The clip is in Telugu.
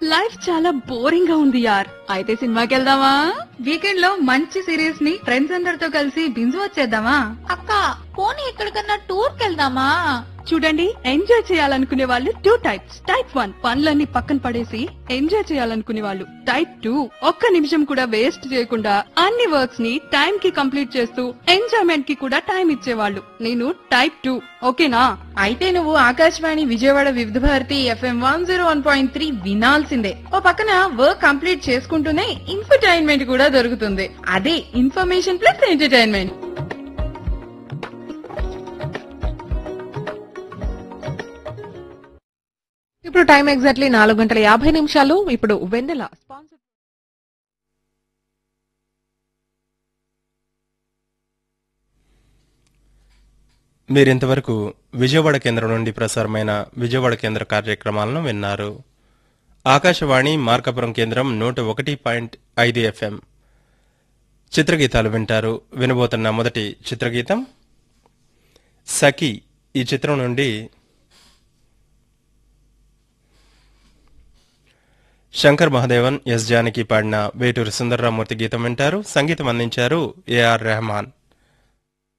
లైఫ్ చాలా బోరింగ్ గా ఉంది యార్ అయితే సినిమాకి వెళ్దామా వీకెండ్ లో మంచి సిరీస్ ని ఫ్రెండ్స్ అందరితో కలిసి బింజు వచ్చేద్దామా అక్క పోనీ ఎక్కడికన్నా టూర్ కెళ్దామా చూడండి ఎంజాయ్ చేయాలనుకునే వాళ్ళు టూ టైప్స్ టైప్ వన్ పనులన్నీ పక్కన పడేసి ఎంజాయ్ చేయాలనుకునే వాళ్ళు టైప్ టూ ఒక్క నిమిషం కూడా వేస్ట్ చేయకుండా అన్ని వర్క్స్ ని టైం కి కంప్లీట్ చేస్తూ ఎంజాయ్మెంట్ కి కూడా టైం ఇచ్చేవాళ్ళు నేను టైప్ టూ ఓకేనా అయితే నువ్వు Akashvani Vijayawada Vividh Bharati FM one zero one point three వినాల్సిందే ఓ పక్కన వర్క్ కంప్లీట్ చేసుకుంటూనే ఇన్ఫర్టైన్మెంట్ కూడా దొరుకుతుంది అదే ఇన్ఫర్మేషన్ ప్లస్ ఎంటర్టైన్మెంట్ ఇప్పుడు టైం ఎగ్జాక్ట్లీ నాలుగు గంటల యాభై నిమిషాలు ఇప్పుడు వెన్నెల స్పాన్సర్ మీరింతవరకు విజయవాడ కేంద్రం నుండి ప్రసారమైన విజయవాడ కేంద్ర కార్యక్రమాలను విన్నారు ఆకాశవాణి మార్కాపురం కేంద్రం నూట ఒకటి పాయింట్ ఐదు ఎఫ్ఎం చిత్రగీతాలు వింటారు వినబోతున్న మొదటి చిత్రగీతం సఖి ఈ చిత్రం నుండి శంకర్ మహాదేవన్ ఎస్ జానకి పాడిన వేటూరి సుందర్రామూర్తి గీతం వింటారు సంగీతం అందించారు ఏఆర్ రెహమాన్